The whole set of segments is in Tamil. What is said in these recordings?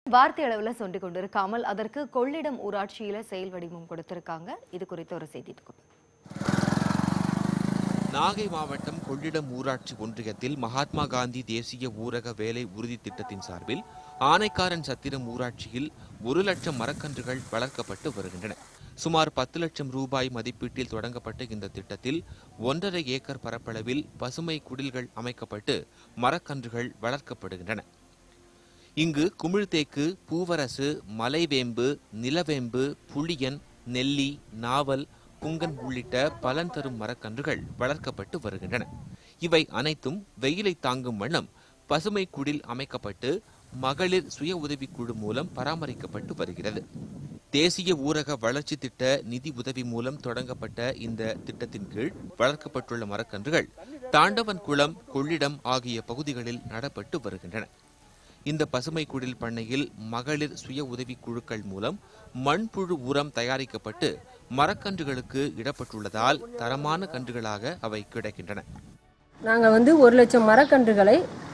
வார்த்தை அளவுல சொல்லி கொண்டிருக்காமல் அதற்கு கொள்ளிடம் ஊராட்சியில செயல் வடிவம் கொடுத்திருக்காங்க இது குறித்த ஒரு செய்தி தொகுப்பு நாகை மாவட்டம் கொள்ளிடம் ஊராட்சி ஒன்றியத்தில் மகாத்மா காந்தி தேசிய ஊரக வேலை உறுதி திட்டத்தின் சார்பில் ஆனைக்காரன் சத்திரம் ஊராட்சியில் ஒரு லட்சம் மரக்கன்றுகள் வளர்க்கப்பட்டு வருகின்றன சுமார் பத்து லட்சம் ரூபாய் மதிப்பீட்டில் தொடங்கப்பட்ட இந்த திட்டத்தில் ஒன்றரை ஏக்கர் பரப்பளவில் பசுமை குடில்கள் அமைக்கப்பட்டு மரக்கன்றுகள் வளர்க்கப்படுகின்றன இங்கு குமிழ்தேக்கு பூவரசு மலைவேம்பு நிலவேம்பு புளியன் நெல்லி நாவல் புங்கன் உள்ளிட்ட பலன் தரும் மரக்கன்றுகள் வளர்க்கப்பட்டு வருகின்றன இவை அனைத்தும் வெயிலை தாங்கும் வண்ணம் பசுமை குடில் அமைக்கப்பட்டு மகளிர் சுய உதவிக்குழு மூலம் பராமரிக்கப்பட்டு வருகிறது தேசிய ஊரக வளர்ச்சி திட்ட நிதி உதவி மூலம் தொடங்கப்பட்ட இந்த திட்டத்தின் கீழ் வளர்க்கப்பட்டுள்ள மரக்கன்றுகள் தாண்டவன் குளம் கொள்ளிடம் ஆகிய பகுதிகளில் நடப்பட்டு வருகின்றன இந்த பசுமை குடில் பண்ணையில் மகளிர் சுய உதவி குழுக்கள் மூலம் மண்புழு உரம் தயாரிக்கப்பட்டு மரக்கன்றுகளுக்கு இடப்பட்டுள்ளதால் தரமான கன்றுகளாக அவை கிடைக்கின்றன நாங்கள் வந்து ஒரு லட்சம் மரக்கன்றுகளை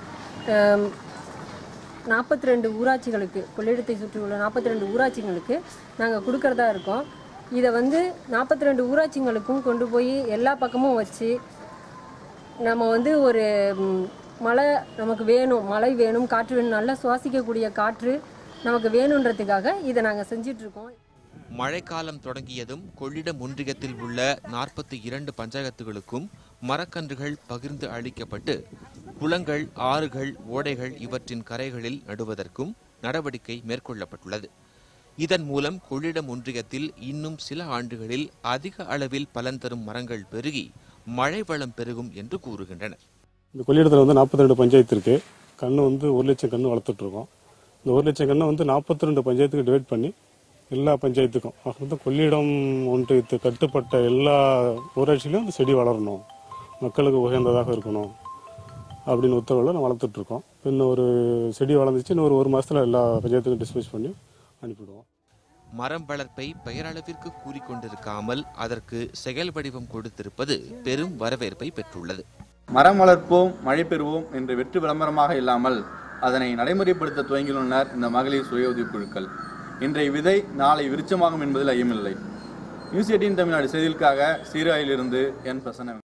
நாற்பத்தி ரெண்டு ஊராட்சிகளுக்கு கொள்ளிடத்தை சுற்றியுள்ள நாற்பத்தி ரெண்டு ஊராட்சிகளுக்கு நாங்கள் கொடுக்கறதா இருக்கோம் இதை வந்து நாற்பத்தி ரெண்டு ஊராட்சிங்களுக்கும் கொண்டு போய் எல்லா பக்கமும் வச்சு நம்ம வந்து ஒரு ம், மழை நமக்கு வேணும் மழை வேணும் காற்று வேணும் நல்லா சுவாசிக்கக்கூடிய காற்று நமக்கு வேணுன்றதுக்காக இதை நாங்கள் செஞ்சிட்ருக்கோம் மழைக்காலம் தொடங்கியதும் கொள்ளிடம் ஒன்றியத்தில் உள்ள நாற்பத்தி இரண்டு பஞ்சாயத்துகளுக்கும் மரக்கன்றுகள் பகிர்ந்து அளிக்கப்பட்டு குளங்கள் ஆறுகள் ஓடைகள் இவற்றின் கரைகளில் நடுவதற்கும் நடவடிக்கை மேற்கொள்ளப்பட்டுள்ளது இதன் மூலம் கொள்ளிடம் ஒன்றியத்தில் இன்னும் சில ஆண்டுகளில் அதிக அளவில் பலன் தரும் மரங்கள் பெருகி மழை வளம் பெருகும் என்று கூறுகின்றனர் இந்த கொள்ளிடத்தில் வந்து நாற்பத்தி ரெண்டு பஞ்சாயத்து இருக்கு கன்று வந்து ஒரு லட்சம் கன்று வளர்த்துட்டு இருக்கோம் இந்த ஒரு லட்சம் கண்ணை வந்து நாற்பத்தி ரெண்டு பஞ்சாயத்துக்கு டிவைட் பண்ணி எல்லா பஞ்சாயத்துக்கும் ஆக மொத்தம் கொள்ளிடம் ஒன்றியத்து கட்டுப்பட்ட எல்லா ஊராட்சியிலும் இந்த செடி வளரணும் மக்களுக்கு உகந்ததாக இருக்கணும் அப்படின்னு உத்தரவில் நான் வளர்த்துட்டு இருக்கோம் இன்னும் ஒரு செடி வளர்ந்துச்சு இன்னும் ஒரு ஒரு மாசத்துல எல்லா பஞ்சாயத்துக்கும் டிஸ்போஸ் பண்ணி அனுப்பிடுவோம் மரம் வளர்ப்பை பெயரளவிற்கு கூறிக்கொண்டிருக்காமல் அதற்கு செயல் வடிவம் கொடுத்திருப்பது பெரும் வரவேற்பை பெற்றுள்ளது மரம் வளர்ப்போம் மழை பெறுவோம் என்று வெற்று விளம்பரமாக இல்லாமல் அதனை நடைமுறைப்படுத்த துவங்கியுள்ளனர் இந்த மகளிர் சுய உதவிக் குழுக்கள் இன்றைய விதை நாளை விருச்சமாகும் என்பதில் ஐயமில்லை நியூஸ் எயிட்டீன் தமிழ்நாடு செய்திகளுக்காக சீராயிலிருந்து என் பிரசன்ன